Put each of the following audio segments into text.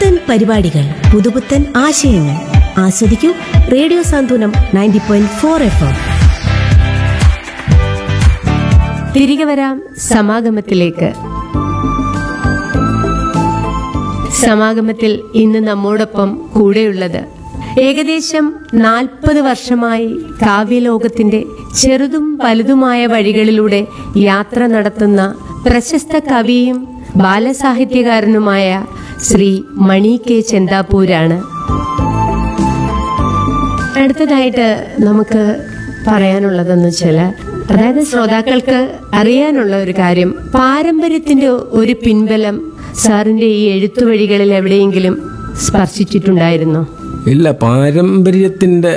പുതുപുത്തൻ പരിപാടികൾ പുതുപുത്തൻ ആശയങ്ങൾ ആസ്വദിക്കൂ radio Santhwanam ninety point four F M തിരികെ വരാം സമാഗമത്തിലേക്ക് സമാഗമത്തിൽ ഇന്ന് നമ്മോടൊപ്പം കൂടെയുള്ളത് ഏകദേശം നാൽപ്പത് വർഷമായി കാവ്യലോകത്തിന്റെ ചെറുതും വലുതുമായ വഴികളിലൂടെ യാത്ര നടത്തുന്ന പ്രശസ്ത കവിയും ബാലസാഹിത്യകാരനുമായ ശ്രീ മണി കെ ചെന്താപ്പൂരാണ് അടുത്തതായിട്ട് നമുക്ക് പറയാനുള്ളതെന്ന് വെച്ചാൽ അതായത് ശ്രോതാക്കൾക്ക് അറിയാനുള്ള ഒരു കാര്യം പാരമ്പര്യത്തിന്റെ ഒരു പിൻബലം സാറിന്റെ ഈ എഴുത്തുവഴികളിൽ എവിടെയെങ്കിലും സ്പർശിച്ചിട്ടുണ്ടായിരുന്നോ ഇല്ല പാരമ്പര്യത്തിൻ്റെ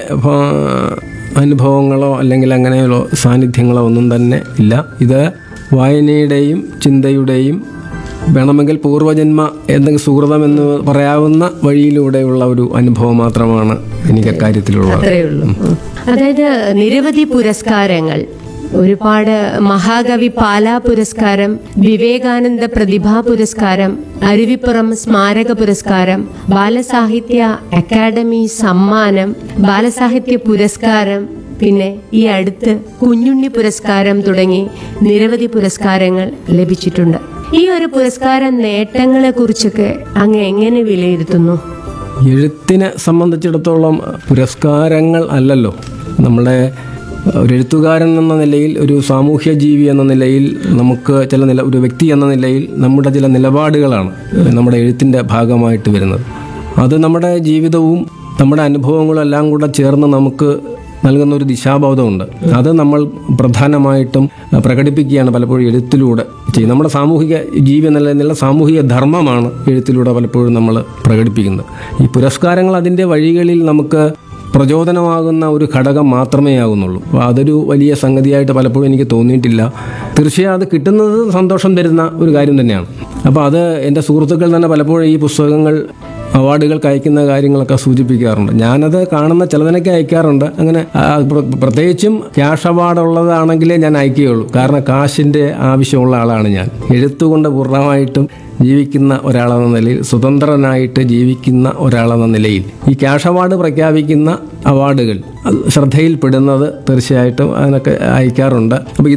അനുഭവങ്ങളോ അല്ലെങ്കിൽ അങ്ങനെയുള്ള സാന്നിധ്യങ്ങളോ ഒന്നും തന്നെ ഇല്ല ഇത് വായനയുടെയും ചിന്തയുടെയും വേണമെങ്കിൽ പൂർവജന്മ എന്തെങ്കിലും സുഹൃതം എന്ന് പറയാവുന്ന വഴിയിലൂടെയുള്ള ഒരു അനുഭവം മാത്രമാണ് എനിക്ക് അക്കാര്യത്തിലുള്ളത് അത്രയേ ഉള്ളൂ ഉം. അതായത് നിരവധി പുരസ്കാരങ്ങൾ ഒരുപാട് മഹാകവി പാലാ പുരസ്കാരം വിവേകാനന്ദ പ്രതിഭാ പുരസ്കാരം അരുവിപ്പുറം സ്മാരക പുരസ്കാരം ബാലസാഹിത്യ അക്കാദമി സമ്മാനം ബാലസാഹിത്യ പുരസ്കാരം പിന്നെ ഈ അടുത്ത് കുഞ്ഞുണ്ണി പുരസ്കാരം തുടങ്ങി നിരവധി പുരസ്കാരങ്ങൾ ലഭിച്ചിട്ടുണ്ട് ഈ ഒരു പുരസ്കാര നേട്ടങ്ങളെ കുറിച്ചൊക്കെ അങ്ങ് എങ്ങനെ വിലയിരുത്തുന്നു എഴുത്തിനെ സംബന്ധിച്ചിടത്തോളം പുരസ്കാരങ്ങൾ അല്ലല്ലോ നമ്മുടെ ഒരു എഴുത്തുകാരൻ എന്ന നിലയിൽ ഒരു സാമൂഹ്യ ജീവി എന്ന നിലയിൽ നമുക്ക് ചില നില ഒരു വ്യക്തി എന്ന നിലയിൽ നമ്മുടെ ചില നിലപാടുകളാണ് നമ്മുടെ എഴുത്തിൻ്റെ ഭാഗമായിട്ട് വരുന്നത് അത് നമ്മുടെ ജീവിതവും നമ്മുടെ അനുഭവങ്ങളും എല്ലാം കൂടെ ചേർന്ന് നമുക്ക് നൽകുന്ന ഒരു ദിശാബോധമുണ്ട് അത് നമ്മൾ പ്രധാനമായിട്ടും പ്രകടിപ്പിക്കുകയാണ് പലപ്പോഴും എഴുത്തിലൂടെ ചെയ്യുന്നത് നമ്മുടെ സാമൂഹിക ജീവി എന്ന നിലയിലുള്ള സാമൂഹിക ധർമ്മമാണ് എഴുത്തിലൂടെ പലപ്പോഴും നമ്മൾ പ്രകടിപ്പിക്കുന്നത് ഈ പുരസ്കാരങ്ങൾ അതിൻ്റെ വഴികളിൽ നമുക്ക് പ്രചോദനമാകുന്ന ഒരു ഘടകം മാത്രമേ ആകുന്നുള്ളൂ അപ്പോൾ അതൊരു വലിയ സംഗതിയായിട്ട് പലപ്പോഴും എനിക്ക് തോന്നിയിട്ടില്ല തീർച്ചയായും അത് കിട്ടുന്നത് സന്തോഷം തരുന്ന ഒരു കാര്യം തന്നെയാണ് അപ്പോൾ അത് എൻ്റെ സുഹൃത്തുക്കൾ തന്നെ പലപ്പോഴും ഈ പുസ്തകങ്ങൾ അവാർഡുകൾക്ക് അയക്കുന്ന കാര്യങ്ങളൊക്കെ സൂചിപ്പിക്കാറുണ്ട് ഞാനത് കാണുന്ന ചിലതിനൊക്കെ അയക്കാറുണ്ട് അങ്ങനെ ആ, പ്ര- പ്രത്യേകിച്ചും ക്യാഷ് അവാർഡ് ഉള്ളതാണെങ്കിലേ ഞാൻ അയക്കുകയുള്ളൂ കാരണം കാശിൻ്റെ ആവശ്യമുള്ള ആളാണ് ഞാൻ എഴുത്തുകൊണ്ട് പൂർണ്ണമായിട്ടും ജീവിക്കുന്ന ഒരാളെന്ന നിലയിൽ സ്വതന്ത്രനായിട്ട് ജീവിക്കുന്ന ഒരാളെന്ന നിലയിൽ ഈ ക്യാഷ് അവാർഡ് പ്രഖ്യാപിക്കുന്ന അവാർഡുകൾ അത് ശ്രദ്ധയിൽപ്പെടുന്നത് തീർച്ചയായിട്ടും അതിനൊക്കെ അയക്കാറുണ്ട് അപ്പോൾ